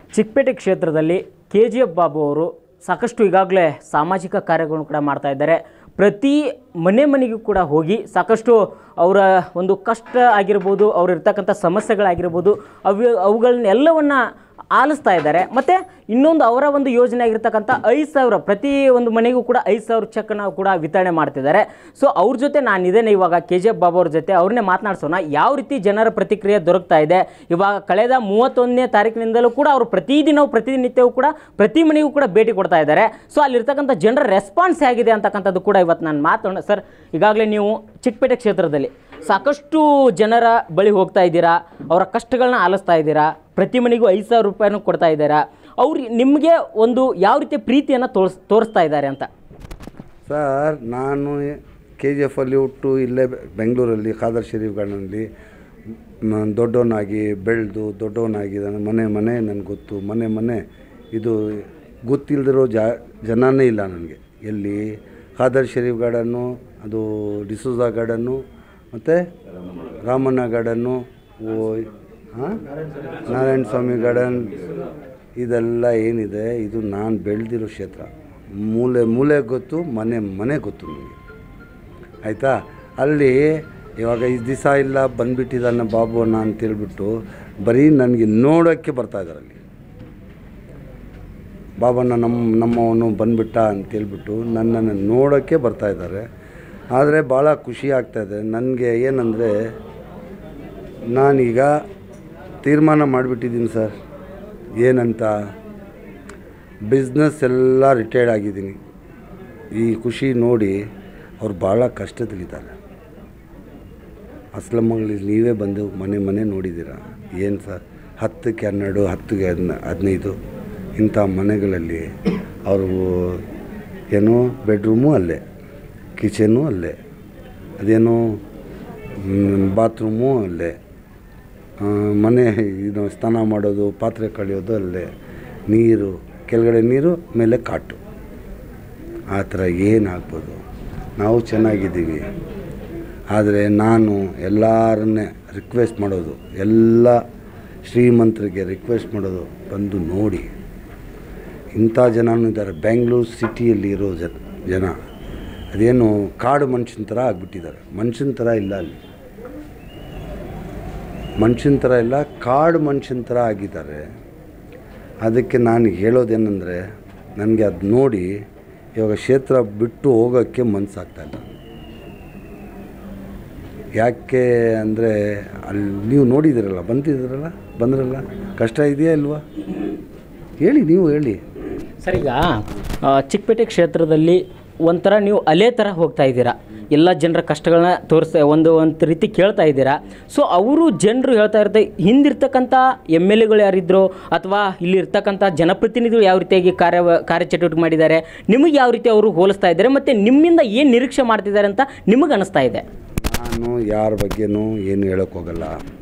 ಚಿಕ್ಕಪೇಟೆ ಕ್ಷೇತ್ರದಲ್ಲಿ K G F Babu ಅವರು ಸಾಕಷ್ಟು ಈಗಾಗಲೇ ಸಾಮಾಜಿಕ ಕಾರ್ಯಗಳನ್ನು ಕೂಡ ಮಾಡ್ತಾ ಇದ್ದಾರೆ ಪ್ರತಿ ಮನೆ ಮನೆಗೂ ಕೂಡ ಹೋಗಿ ಸಾಕಷ್ಟು ಅವರ ಒಂದು ಕಷ್ಟ ಆಗಿರ್ಬೋದು ಅವ್ರು ಇರ್ತಕ್ಕಂಥ ಸಮಸ್ಯೆಗಳಾಗಿರ್ಬೋದು ಅವು ಅವುಗಳನ್ನೆಲ್ಲವನ್ನು ಆಲಿಸ್ತಾ ಇದ್ದಾರೆ ಮತ್ತು ಇನ್ನೊಂದು ಅವರ ಒಂದು ಯೋಜನೆ ಆಗಿರ್ತಕ್ಕಂಥ ಐದು ಸಾವಿರ ಪ್ರತಿ ಒಂದು ಮನೆಗೂ ಕೂಡ ಐದು ಸಾವಿರ ಚೆಕ್ನ ಕೂಡ ವಿತರಣೆ ಮಾಡ್ತಿದ್ದಾರೆ ಸೊ ಅವ್ರ ಜೊತೆ ನಾನಿದ್ದೇನೆ ಇವಾಗ ಕೆ ಜಿ ಎಫ್ ಬಾಬು ಅವ್ರ ಜೊತೆ ಅವ್ರನ್ನೇ ಮಾತನಾಡ್ಸೋಣ ಯಾವ ರೀತಿ ಜನರ ಪ್ರತಿಕ್ರಿಯೆ ದೊರಕ್ತಾ ಇದೆ ಇವಾಗ ಕಳೆದ ಮೂವತ್ತೊಂದನೇ ತಾರೀಕಿನಿಂದಲೂ ಕೂಡ ಅವರು ಪ್ರತಿದಿನವೂ ಪ್ರತಿನಿತ್ಯವೂ ಕೂಡ ಪ್ರತಿ ಮನೆಗೂ ಕೂಡ ಭೇಟಿ ಕೊಡ್ತಾ ಇದ್ದಾರೆ ಸೊ ಅಲ್ಲಿರ್ತಕ್ಕಂಥ ಜನರ ರೆಸ್ಪಾನ್ಸ್ ಹೇಗಿದೆ ಅಂತಕ್ಕಂಥದ್ದು ಕೂಡ ಇವತ್ತು ನಾನು ಮಾತೋಣ ಸರ್ ಈಗಾಗಲೇ ನೀವು ಚಿಕ್ಕಪೇಟೆ ಕ್ಷೇತ್ರದಲ್ಲಿ ಸಾಕಷ್ಟು ಜನರ ಬಳಿ ಹೋಗ್ತಾ ಇದ್ದೀರಾ ಅವರ ಕಷ್ಟಗಳನ್ನ ಆಲಿಸ್ತಾ ಇದ್ದೀರಾ ಪ್ರತಿ ಮನೆಗೂ ಐದು ಸಾವಿರ ರೂಪಾಯಿನೂ ಕೊಡ್ತಾ ಇದ್ದೀರಾ ಅವ್ರು ನಿಮಗೆ ಒಂದು ಯಾವ ರೀತಿಯ ಪ್ರೀತಿಯನ್ನು ತೋರಿಸ್ ತೋರಿಸ್ತಾ ಇದ್ದಾರೆ ಅಂತ ಸರ್ ನಾನು ಕೆ ಜಿ ಎಫಲ್ಲಿ ಹುಟ್ಟು ಇಲ್ಲೇ ಬೆ- ಬೆಂಗಳೂರಲ್ಲಿ ಖಾದರ್ ಶರೀಫ್ ಗಾರ್ಡನಲ್ಲಿ ಮ- ದೊಡ್ಡವನಾಗಿ ಬೆಳೆದು ದೊಡ್ಡವನಾಗಿ ನನ್ನ ಮನೆ ಮನೆ ನನಗೆ ಗೊತ್ತು ಮನೆ ಮನೆ ಇದು ಗೊತ್ತಿಲ್ಲದಿರೋ ಜಾ ಜನನೇ ಇಲ್ಲ ನನಗೆ ಎಲ್ಲಿ ಖಾದರ್ ಶರೀಫ್ ಗಾರ್ಡನ್ನು ಅದು ಡಿಸೂಜಾ ಗಾರ್ಡನ್ನು ಮತ್ತು ರಾಮಣ್ಣ ಗಾರ್ಡನ್ನು ಓ ಹಾಂ ನಾರಾಯಣ ಸ್ವಾಮಿ ಗಾರ್ಡನ್ ಇದೆಲ್ಲ ಏನಿದೆ ಇದು ನಾನು ಬೆಳೆದಿರೋ ಕ್ಷೇತ್ರ ಮೂಲೆ ಮೂಲೆ ಗೊತ್ತು ಮನೆ ಮನೆ ಗೊತ್ತು ನನಗೆ ಆಯಿತಾ ಅಲ್ಲಿ ಇವಾಗ ಇಷ್ಟು ದಿವಸ ಇಲ್ಲ ಬಂದುಬಿಟ್ಟಿದ್ದಾನೆ ಬಾಬು ಅಣ್ಣ ಅಂತೇಳ್ಬಿಟ್ಟು ಬರೀ ನನಗೆ ನೋಡೋಕ್ಕೆ ಬರ್ತಾ ಇದ್ದಾರೆ ಅಲ್ಲಿ ಬಾಬಣ್ಣ ನಮ್ಮ ನಮ್ಮವನು ಬಂದುಬಿಟ್ಟ ಅಂತೇಳ್ಬಿಟ್ಟು ನನ್ನನ್ನು ನೋಡೋಕ್ಕೆ ಬರ್ತಾ ಇದ್ದಾರೆ ಆದರೆ ಭಾಳ ಖುಷಿ ಆಗ್ತಾಯಿದೆ ನನಗೆ ಏನಂದರೆ ನಾನೀಗ ತೀರ್ಮಾನ ಮಾಡಿಬಿಟ್ಟಿದ್ದೀನಿ ಸರ್ ಏನಂತ ಬಿಸ್ನೆಸ್ ಎಲ್ಲ ರಿಟೈರ್ಡ್ ಆಗಿದ್ದೀನಿ ಈ ಖುಷಿ ನೋಡಿ ಅವ್ರು ಭಾಳ ಕಷ್ಟದಲ್ಲಿದ್ದಾರೆ ಅಸ್ಲಮ್ಮಗಳಲ್ಲಿ ನೀವೇ ಬಂದು ಮನೆ ಮನೆ ನೋಡಿದ್ದೀರ ಏನು ಸರ್ ಹತ್ತಕ್ಕೆ ಹನ್ನೆರಡು ಹತ್ತಿಗೆ ಹದಿನ ಹದಿನೈದು ಇಂಥ ಮನೆಗಳಲ್ಲಿ ಅವರು ಏನು ಬೆಡ್ರೂಮು ಅಲ್ಲೇ ಕಿಚನು ಅಲ್ಲೇ ಅದೇನು ಬಾತ್ರೂಮು ಅಲ್ಲೇ ಆ, ಮನೆ ಇದು ಸ್ನಾನ ಮಾಡೋದು ಪಾತ್ರೆ ಕಳಿಯೋದು ಅಲ್ಲೇ ನೀರು ಕೆಳಗಡೆ ನೀರು ಮೇಲೆ ಕಾಟು ಆ ಥರ ಏನಾಗ್ಬೋದು ನಾವು ಚೆನ್ನಾಗಿದ್ದೀವಿ ಆದರೆ ನಾನು ಎಲ್ಲರನ್ನೇ ರಿಕ್ವೆಸ್ಟ್ ಮಾಡೋದು ಎಲ್ಲ ಶ್ರೀಮಂತರಿಗೆ ರಿಕ್ವೆಸ್ಟ್ ಮಾಡೋದು ಬಂದು ನೋಡಿ ಇಂಥ ಜನನೂ ಇದ್ದಾರೆ ಬೆಂಗಳೂರು ಸಿಟಿಯಲ್ಲಿ ಇರೋ ಜನ ಜನ ಅದೇನು ಕಾಡು ಮನುಷ್ಯನ ಥರ ಆಗಿಬಿಟ್ಟಿದ್ದಾರೆ ಮನುಷ್ಯನ ಥರ ಇಲ್ಲ ಅಲ್ಲಿ ಮನುಷ್ಯನ ಥರ ಇಲ್ಲ ಕಾಡು ಮನುಷ್ಯನ ಥರ ಆಗಿದ್ದಾರೆ ಅದಕ್ಕೆ ನಾನು ಹೇಳೋದೇನೆಂದರೆ ನನಗೆ ಅದು ನೋಡಿ ಇವಾಗ ಕ್ಷೇತ್ರ ಬಿಟ್ಟು ಹೋಗೋಕ್ಕೆ ಮನಸ್ಸಾಗ್ತಾ ಇಲ್ಲ ಯಾಕೆ ಅಂದರೆ ಅಲ್ಲಿ ನೀವು ನೋಡಿದ್ದೀರಲ್ಲ ಬಂದಿದ್ದೀರಲ್ಲ ಬಂದ್ರಲ್ಲ ಕಷ್ಟ ಇದೆಯಾ ಇಲ್ವಾ ಹೇಳಿ ನೀವು ಹೇಳಿ ಸರ್ ಈಗ ಆ, ಚಿಕ್ಕಪೇಟೆ ಕ್ಷೇತ್ರದಲ್ಲಿ ಒಂಥರ ನೀವು ಅಲೆ ಥರ ಹೋಗ್ತಾ ಇದ್ದೀರಾ ಎಲ್ಲ ಜನರ ಕಷ್ಟಗಳನ್ನ ತೋರಿಸ್ತಾ ಒಂದು ಒಂದು ರೀತಿ ಕೇಳ್ತಾ ಇದ್ದೀರಾ ಸೊ ಅವರು ಜನರು ಹೇಳ್ತಾ ಇರ್ತಾರೆ ಹಿಂದಿರ್ತಕ್ಕಂಥ ಎಮ್ ಎಲ್ ಎಗಳು ಯಾರಿದ್ರು ಅಥವಾ ಇಲ್ಲಿ ಇರ್ತಕ್ಕಂಥ ಜನಪ್ರತಿನಿಧಿಗಳು ಯಾವ ರೀತಿಯಾಗಿ ಕಾರ್ಯ ಕಾರ್ಯಚಟುವಟಿಕೆ ಮಾಡಿದ್ದಾರೆ ನಿಮಗೆ ಯಾವ ರೀತಿ ಅವರು ಹೋಲಿಸ್ತಾ ಇದ್ದಾರೆ ಮತ್ತು ನಿಮ್ಮಿಂದ ಏನು ನಿರೀಕ್ಷೆ ಮಾಡ್ತಿದ್ದಾರೆ ಅಂತ ನಿಮಗೆ ಅನಿಸ್ತಾ ಇದೆ ನಾನು ಯಾರ ಬಗ್ಗೆನೂ ಏನು ಹೇಳೋಕ್ಕೆ ಹೋಗಲ್ಲ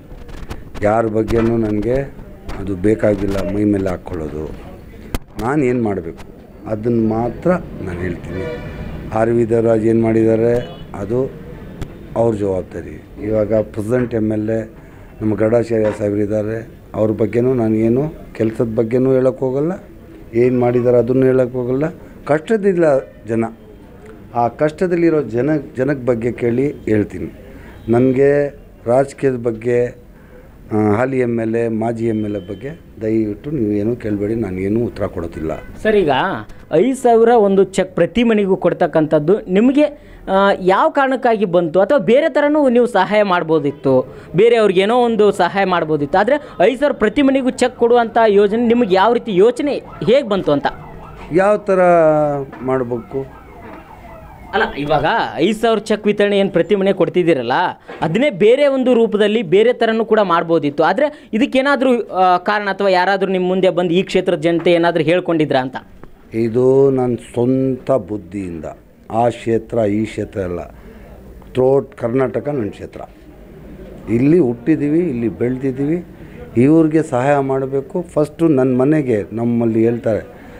ಯಾರ ಬಗ್ಗೆನೂ ನನಗೆ ಅದು ಬೇಕಾಗಿಲ್ಲ ಮೈ ಮೇಲೆ ಹಾಕ್ಕೊಳ್ಳೋದು ನಾನು ಏನು ಮಾಡಬೇಕು ಅದನ್ನು ಮಾತ್ರ ನಾನು ಹೇಳ್ತೀನಿ ಆರ್ ವಿ ದೇವರಾಜ್ ಏನು ಮಾಡಿದ್ದಾರೆ ಅದು ಅವ್ರ ಜವಾಬ್ದಾರಿ ಇವಾಗ ಪ್ರೆಸಿಡೆಂಟ್ ಎಮ್ ಎಲ್ ಎ ನಮ್ಮ ಗರುಡಾಚಾರ್ಯ ಸಾಹೇಬರಿದ್ದಾರೆ ಅವ್ರ ಬಗ್ಗೆನೂ ನಾನು ಏನು ಕೆಲಸದ ಬಗ್ಗೆನೂ ಹೇಳೋಕ್ಕೆ ಹೋಗಲ್ಲ ಏನು ಮಾಡಿದ್ದಾರೆ ಅದನ್ನು ಹೇಳೋಕ್ಕೆ ಹೋಗಲ್ಲ ಕಷ್ಟದಿಲ್ಲ ಜನ ಆ ಕಷ್ಟದಲ್ಲಿರೋ ಜನ ಜನದ ಬಗ್ಗೆ ಕೇಳಿ ಹೇಳ್ತೀನಿ ನನಗೆ ರಾಜಕೀಯದ ಬಗ್ಗೆ ಆ, ಹಾಲಿ ಎಮ್ ಎಲ್ ಎ ಮಾಜಿ ಎಮ್ ಎಲ್ ಎ ಬಗ್ಗೆ ದಯವಿಟ್ಟು ನೀವೇನು ಕೇಳಬೇಡಿ ನಾನೇನು ಉತ್ತರ ಕೊಡೋದಿಲ್ಲ ಸರ್ ಈಗ ಐದು ಸಾವಿರ ಒಂದು ಚೆಕ್ ಪ್ರತಿ ಮನೆಗೂ ಕೊಡ್ತಕ್ಕಂಥದ್ದು ನಿಮಗೆ ಆ, ಯಾವ ಕಾರಣಕ್ಕಾಗಿ ಬಂತು ಅಥವಾ ಬೇರೆ ಥರನೂ ನೀವು ಸಹಾಯ ಮಾಡ್ಬೋದಿತ್ತು ಬೇರೆ ಅವ್ರಿಗೆ ಏನೋ ಒಂದು ಸಹಾಯ ಮಾಡ್ಬೋದಿತ್ತು ಆದರೆ ಐದು ಸಾವಿರ ಪ್ರತಿ ಮನೆಗೂ ಚೆಕ್ ಕೊಡುವಂಥ ಯೋಜನೆ ನಿಮಗೆ ಯಾವ ರೀತಿ ಯೋಚನೆ ಹೇಗೆ ಬಂತು ಅಂತ ಯಾವ ಥರ ಮಾಡಬೇಕು ಅಲ್ಲ ಇವಾಗ ಐದು ಸಾವಿರ ಚೆಕ್ ವಿತರಣೆ ಏನು ಪ್ರತಿ ಮನೆ ಕೊಡ್ತಿದ್ದೀರಲ್ಲ ಅದನ್ನೇ ಬೇರೆ ಒಂದು ರೂಪದಲ್ಲಿ ಬೇರೆ ಥರನೂ ಕೂಡ ಮಾಡ್ಬೋದಿತ್ತು ಆದರೆ ಇದಕ್ಕೇನಾದರೂ ಕಾರಣ ಅಥವಾ ಯಾರಾದರೂ ನಿಮ್ಮ ಮುಂದೆ ಬಂದು ಈ ಕ್ಷೇತ್ರದ ಜನತೆ ಏನಾದರೂ ಹೇಳ್ಕೊಂಡಿದ್ರಾ ಅಂತ ಇದು ನನ್ನ ಸ್ವಂತ ಬುದ್ಧಿಯಿಂದ ಆ ಕ್ಷೇತ್ರ ಈ ಕ್ಷೇತ್ರ ಎಲ್ಲ ಥ್ರೋಟ್ ಕರ್ನಾಟಕ ನನ್ನ ಕ್ಷೇತ್ರ ಇಲ್ಲಿ ಹುಟ್ಟಿದ್ದೀವಿ ಇಲ್ಲಿ ಬೆಳೆದಿದ್ದೀವಿ ಇವ್ರಿಗೆ ಸಹಾಯ ಮಾಡಬೇಕು ಫಸ್ಟು ನನ್ನ ಮನೆಗೆ ನಮ್ಮಲ್ಲಿ ಹೇಳ್ತಾರೆ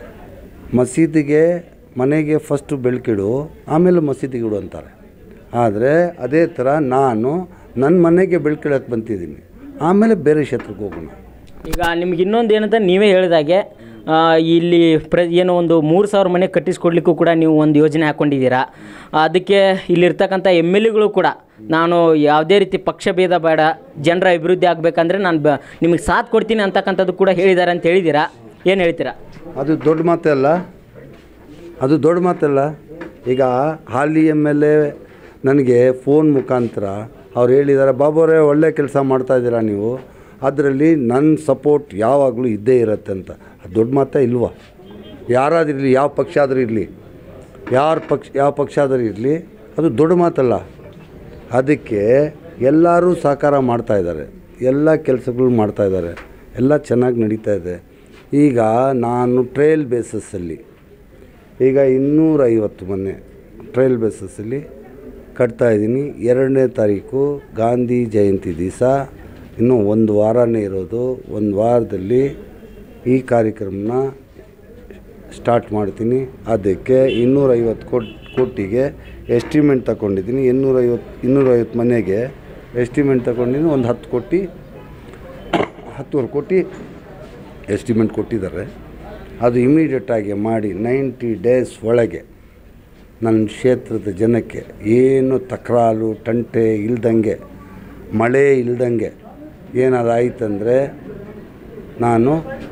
ಮಸೀದಿಗೆ ಮನೆಗೆ ಫಸ್ಟು ಬೆಳಕಿಡು ಆಮೇಲೆ ಮಸೀದಿಗೆ ಇಡು ಅಂತಾರೆ ಆದರೆ ಅದೇ ಥರ ನಾನು ನನ್ನ ಮನೆಗೆ ಬೆಳಕಿಡಕ್ಕೆ ಬಂತಿದ್ದೀನಿ ಆಮೇಲೆ ಬೇರೆ ಕ್ಷೇತ್ರಕ್ಕೆ ಹೋಗೋಣ ಈಗ ನಿಮ್ಗೆ ಇನ್ನೊಂದು ಏನಂತ ನೀವೇ ಹೇಳಿದಾಗೆ ಆ, ಇಲ್ಲಿ ಪ್ರ ಏನೋ ಒಂದು ಮೂರು ಸಾವಿರ ಮನೆ ಕಟ್ಟಿಸ್ಕೊಡ್ಲಿಕ್ಕೂ ಕೂಡ ನೀವು ಒಂದು ಯೋಜನೆ ಹಾಕ್ಕೊಂಡಿದ್ದೀರಾ ಅದಕ್ಕೆ ಇಲ್ಲಿರ್ತಕ್ಕಂಥ ಎಮ್ ಎಲ್ ಎಗಳು ಕೂಡ ನಾನು ಯಾವುದೇ ರೀತಿ ಪಕ್ಷ ಭೇದ ಬೇಡ ಜನರ ಅಭಿವೃದ್ಧಿ ಆಗಬೇಕಂದ್ರೆ ನಾನು ಬ ನಿಮಗೆ ಸಾಥ್ ಕೊಡ್ತೀನಿ ಅಂತಕ್ಕಂಥದ್ದು ಕೂಡ ಹೇಳಿದ್ದಾರೆ ಅಂತ ಹೇಳಿದ್ದೀರಾ ಏನು ಹೇಳ್ತೀರಾ ಅದು ದೊಡ್ಡ ಮಾತಲ್ಲ ಅದು ದೊಡ್ಡ ಮಾತಲ್ಲ ಈಗ ಹಾಲಿ ಎಮ್ ಎಲ್ ಎ ನನಗೆ ಫೋನ್ ಮುಖಾಂತರ ಅವ್ರು ಹೇಳಿದ್ದಾರೆ ಬಾಬೋರೇ ಒಳ್ಳೆ ಕೆಲಸ ಮಾಡ್ತಾಯಿದ್ದೀರಾ ನೀವು ಅದರಲ್ಲಿ ನನ್ನ ಸಪೋರ್ಟ್ ಯಾವಾಗಲೂ ಇದ್ದೇ ಇರುತ್ತೆ ಅಂತ ಅದು ದೊಡ್ಡ ಮಾತೇ ಇಲ್ವಾ ಯಾರಾದಿರಲಿ ಯಾವ ಪಕ್ಷ ಆದರೂ ಇರಲಿ ಯಾರ ಪಕ್ಷ ಯಾವ ಪಕ್ಷ ಆದರೂ ಇರಲಿ ಅದು ದೊಡ್ಡ ಮಾತಲ್ಲ ಅದಕ್ಕೆ ಎಲ್ಲರೂ ಸಹಕಾರ ಮಾಡ್ತಾ ಇದ್ದಾರೆ ಎಲ್ಲ ಕೆಲಸಗಳು ಮಾಡ್ತಾ ಇದ್ದಾರೆ ಎಲ್ಲ ಚೆನ್ನಾಗಿ ನಡೀತಾ ಇದೆ ಈಗ ನಾನು ಟ್ರಯಲ್ ಬೇಸಸ್ಸಲ್ಲಿ ಈಗ ಇನ್ನೂರೈವತ್ತು ಮೊನ್ನೆ ಟ್ರಯಲ್ ಬೇಸಸ್ಸಲ್ಲಿ ಕಟ್ತಾ ಇದ್ದೀನಿ ಎರಡನೇ ತಾರೀಕು ಗಾಂಧಿ ಜಯಂತಿ ದಿವಸ ಇನ್ನೂ ಒಂದು ವಾರನೇ ಇರೋದು ಒಂದು ವಾರದಲ್ಲಿ ಈ ಕಾರ್ಯಕ್ರಮನ ಸ್ಟಾರ್ಟ್ ಮಾಡ್ತೀನಿ ಅದಕ್ಕೆ ಇನ್ನೂರೈವತ್ತು ಕೋಟಿ ಕೋಟಿಗೆ ಎಸ್ಟಿಮೇಟ್ ತಗೊಂಡಿದ್ದೀನಿ ಇನ್ನೂರೈವತ್ತು ಇನ್ನೂರೈವತ್ತು ಮನೆಗೆ ಎಸ್ಟಿಮೇಟ್ ತಗೊಂಡಿದ್ದೀನಿ ಒಂದು ಹತ್ತು ಕೋಟಿ ಹತ್ತುವರೆ ಕೋಟಿ ಎಸ್ಟಿಮೇಟ್ ಕೊಟ್ಟಿದ್ದಾರೆ ಅದು ಇಮಿಡಿಯೇಟಾಗಿ ಮಾಡಿ ನೈಂಟಿ ಡೇಸ್ ಒಳಗೆ ನನ್ನ ಕ್ಷೇತ್ರದ ಜನಕ್ಕೆ ಏನು ತಕರಾರು ತಂಟೆ ಇಲ್ದಂಗೆ ಮಳೆ ಇಲ್ದಂಗೆ ಏನಾದ್ರು ಆಯ್ತಂದರೆ ನಾನು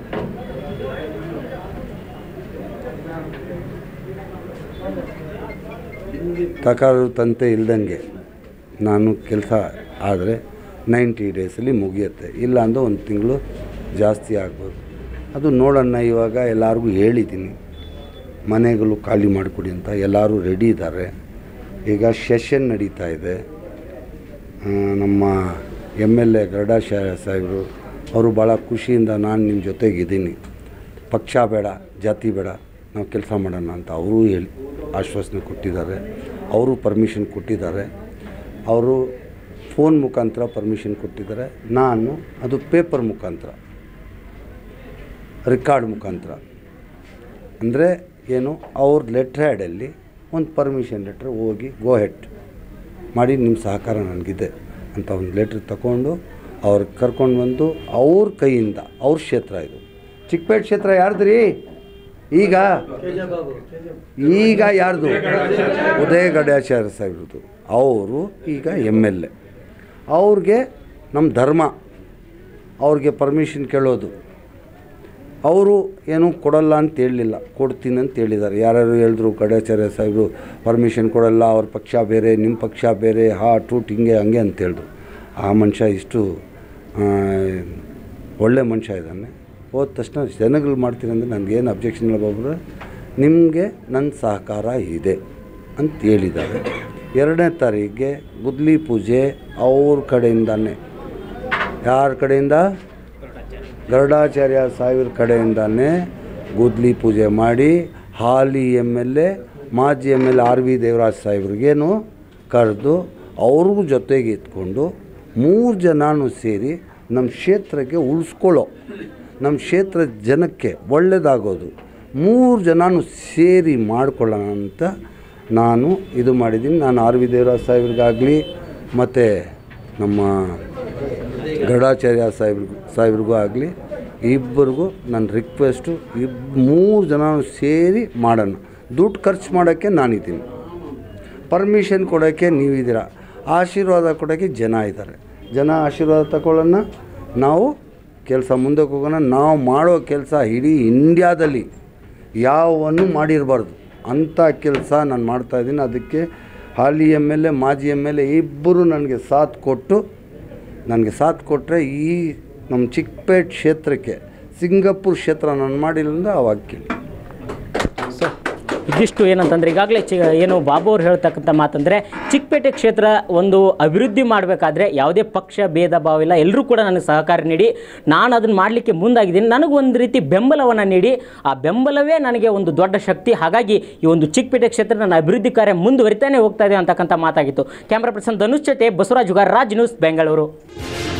ತಕರಾರು ತಂತೆ ಇಲ್ದಂಗೆ ನಾನು ಕೆಲಸ ಆದರೆ ನೈಂಟಿ ಡೇಸಲ್ಲಿ ಮುಗಿಯುತ್ತೆ ಇಲ್ಲ ಅಂದ್ರೆ ಒಂದು ತಿಂಗಳು ಜಾಸ್ತಿ ಆಗ್ಬೋದು ಅದು ನೋಡೋಣ ಇವಾಗ ಎಲ್ಲರಿಗೂ ಹೇಳಿದ್ದೀನಿ ಮನೆಗಳು ಖಾಲಿ ಮಾಡಿಕೊಡಿ ಅಂತ ಎಲ್ಲರೂ ರೆಡಿ ಇದ್ದಾರೆ ಈಗ ಸೆಷನ್ ನಡೀತಾ ಇದೆ ಆ, ನಮ್ಮ ಎಮ್ ಎಲ್ ಎ ಗರುಡ ಸಾಹೇಬರು ಅವರು ಭಾಳ ಖುಷಿಯಿಂದ ನಾನು ನಿಮ್ಮ ಜೊತೆಗಿದ್ದೀನಿ ಪಕ್ಷ ಬೇಡ ಜಾತಿ ಬೇಡ ನಾವು ಕೆಲಸ ಮಾಡೋಣ ಅಂತ ಅವರು ಹೇಳಿ ಆಶ್ವಾಸನೆ ಕೊಟ್ಟಿದ್ದಾರೆ ಅವರು ಪರ್ಮಿಷನ್ ಕೊಟ್ಟಿದ್ದಾರೆ ಅವರು ಫೋನ್ ಮುಖಾಂತರ ಪರ್ಮಿಷನ್ ಕೊಟ್ಟಿದ್ದಾರೆ ನಾನು ಅದು ಪೇಪರ್ ಮುಖಾಂತರ ರೆಕಾರ್ಡ್ ಮುಖಾಂತರ ಅಂದರೆ ಏನು ಅವ್ರ ಲೆಟ್ರ್ ಹ್ಯಾಡಲ್ಲಿ ಒಂದು ಪರ್ಮಿಷನ್ ಲೆಟ್ರ್ ಹೋಗಿ ಗೋ ಹೆಡ್ ಮಾಡಿ ನಿಮ್ಮ ಸಹಕಾರ ನನಗಿದೆ ಅಂತ ಒಂದು ಲೆಟ್ರ್ ತಗೊಂಡು ಅವ್ರಿಗೆ ಕರ್ಕೊಂಡು ಬಂದು ಅವ್ರ ಕೈಯಿಂದ ಅವ್ರ ಕ್ಷೇತ್ರ ಇದು ಚಿಕ್ಕಪೇಟೆ ಕ್ಷೇತ್ರ ಯಾರ್ದ್ರಿ ಈಗ ಈಗ ಯಾರ್ದು ಉದಯ ಗಡ್ಯಾಚಾರ್ಯ ಸಾಹೇಬ್ರದ್ದು ಅವರು ಈಗ ಎಮ್ ಎಲ್ ಎ ಅವ್ರಿಗೆ ನಮ್ಮ ಧರ್ಮ ಅವ್ರಿಗೆ ಪರ್ಮಿಷನ್ ಕೇಳೋದು ಅವರು ಏನು ಕೊಡಲ್ಲ ಅಂತ ಹೇಳಲಿಲ್ಲ ಕೊಡ್ತೀನಿ ಅಂತ ಹೇಳಿದ್ದಾರೆ ಯಾರ್ಯಾರು ಹೇಳಿದ್ರು ಗಡಾಚಾರ್ಯ ಸಾಹೇಬರು ಪರ್ಮಿಷನ್ ಕೊಡಲ್ಲ ಅವ್ರ ಪಕ್ಷ ಬೇರೆ ನಿಮ್ಮ ಪಕ್ಷ ಬೇರೆ ಹಾ ಟೂಟ್ ಹಿಂಗೆ ಹಂಗೆ ಅಂತ ಹೇಳಿದ್ರು ಆ ಮನುಷ್ಯ ಇಷ್ಟು ಆ, ಒಳ್ಳೆ ಮನುಷ್ಯ ಇದ್ದಾನೆ ಹೋದ ತಕ್ಷಣ ಜನಗಳು ಮಾಡ್ತೀನಿ ಅಂದರೆ ನನಗೇನು ಅಬ್ಜೆಕ್ಷನ್ ಇಲ್ಲ ಬಾಬು ನಿಮಗೆ ನನ್ನ ಸಹಕಾರ ಇದೆ ಅಂತ ಹೇಳಿದ್ದಾರೆ ಎರಡನೇ ತಾರೀಕಿಗೆ ಗುದ್ಲಿ ಪೂಜೆ ಅವ್ರ ಕಡೆಯಿಂದಾನೆ ಯಾರ ಕಡೆಯಿಂದ ಗರುಡಾಚಾರ್ಯ ಸಾವಿರ ಕಡೆಯಿಂದಾನೇ ಗುದ್ಲಿ ಪೂಜೆ ಮಾಡಿ ಹಾಲಿ ಎಮ್ ಎಲ್ ಎ ಮಾಜಿ M L A R V Devaraj ಸಾಹೇಬ್ರಿಗೇನು ಕರೆದು ಅವ್ರಿಗೂ ಜೊತೆಗೆ ಇಟ್ಕೊಂಡು ಮೂರು ಜನನೂ ಸೇರಿ ನಮ್ಮ ಕ್ಷೇತ್ರಕ್ಕೆ ಉಳಿಸ್ಕೊಳ್ಳೋ ನಮ್ಮ ಕ್ಷೇತ್ರದ ಜನಕ್ಕೆ ಒಳ್ಳೆಯದಾಗೋದು ಮೂರು ಜನನೂ ಸೇರಿ ಮಾಡ್ಕೊಳ್ಳೋಣ ಅಂತ ನಾನು ಇದು ಮಾಡಿದ್ದೀನಿ ನಾನು ಆರ್ ವಿ ದೇವರಾಜ್ ಸಾಹೇಬ್ರಿಗಾಗಲಿ ಮತ್ತು ನಮ್ಮ ಗರುಡಾಚಾರ್ಯ ಸಾಹೇಬ್ರಿಗೂ ಸಾಹೇಬ್ರಿಗೂ ಆಗಲಿ ಇಬ್ಬರಿಗೂ ನನ್ನ ರಿಕ್ವೆಸ್ಟು ಇಬ್ ಮೂರು ಜನ ಸೇರಿ ಮಾಡೋಣ ದುಡ್ಡು ಖರ್ಚು ಮಾಡೋಕ್ಕೆ ನಾನಿದ್ದೀನಿ ಪರ್ಮಿಷನ್ ಕೊಡೋಕ್ಕೆ ನೀವಿದ್ದೀರಾ ಆಶೀರ್ವಾದ ಕೊಡೋಕ್ಕೆ ಜನ ಇದ್ದಾರೆ ಜನ ಆಶೀರ್ವಾದ ತಗೊಳ್ಳೋಣ ನಾವು ಕೆಲಸ ಮುಂದಕ್ಕೆ ಹೋಗೋಣ ನಾವು ಮಾಡೋ ಕೆಲಸ ಇಡೀ ಇಂಡ್ಯಾದಲ್ಲಿ ಯಾವನ್ನು ಮಾಡಿರಬಾರ್ದು ಅಂಥ ಕೆಲಸ ನಾನು ಮಾಡ್ತಾಯಿದ್ದೀನಿ ಅದಕ್ಕೆ ಹಾಲಿ ಎಮ್ ಎಲ್ ಎ ಮಾಜಿ ಎಮ್ ಎಲ್ ಎ ಇಬ್ಬರು ನನಗೆ ಸಾಥ್ ಕೊಟ್ಟು ನನಗೆ ಸಾಥ್ ಕೊಟ್ಟರೆ ಈ ನಮ್ಮ ಚಿಕ್ಕಪೇಟ್ ಕ್ಷೇತ್ರಕ್ಕೆ ಸಿಂಗಾಪುರ್ ಕ್ಷೇತ್ರ ನಾನು ಮಾಡಿಲ್ಲ ಅಂದರೆ ಅವಾಗ ಕೇಳಿ ಸೊ ಇದಿಷ್ಟು ಏನಂತಂದ್ರೆ ಈಗಾಗಲೇ ಚಿ ಏನು ಬಾಬು ಅವ್ರು ಹೇಳ್ತಕ್ಕಂಥ ಮಾತಂದರೆ ಚಿಕ್ಕಪೇಟೆ ಕ್ಷೇತ್ರ ಒಂದು ಅಭಿವೃದ್ಧಿ ಮಾಡಬೇಕಾದ್ರೆ ಯಾವುದೇ ಪಕ್ಷ ಭೇದ ಭಾವ ಇಲ್ಲ ಎಲ್ಲರೂ ಕೂಡ ನನಗೆ ಸಹಕಾರ ನೀಡಿ ನಾನು ಅದನ್ನು ಮಾಡಲಿಕ್ಕೆ ಮುಂದಾಗಿದ್ದೀನಿ ನನಗೆ ಒಂದು ರೀತಿ ಬೆಂಬಲವನ್ನು ನೀಡಿ ಆ ಬೆಂಬಲವೇ ನನಗೆ ಒಂದು ದೊಡ್ಡ ಶಕ್ತಿ ಹಾಗಾಗಿ ಈ ಒಂದು ಚಿಕ್ಕಪೇಟೆ ಕ್ಷೇತ್ರ ನನ್ನ ಅಭಿವೃದ್ಧಿ ಕಾರ್ಯ ಮುಂದುವರಿತಾನೆ ಹೋಗ್ತಾ ಇದೆ ಅಂತಕ್ಕಂಥ ಮಾತಾಗಿತ್ತು ಕ್ಯಾಮ್ರಾ ಪರ್ಸನ್ ಧನುಷ್ ಜೊತೆ ಬಸವರಾಜ್ ಉಗಾರ್ ರಾಜ್ ನ್ಯೂಸ್ ಬೆಂಗಳೂರು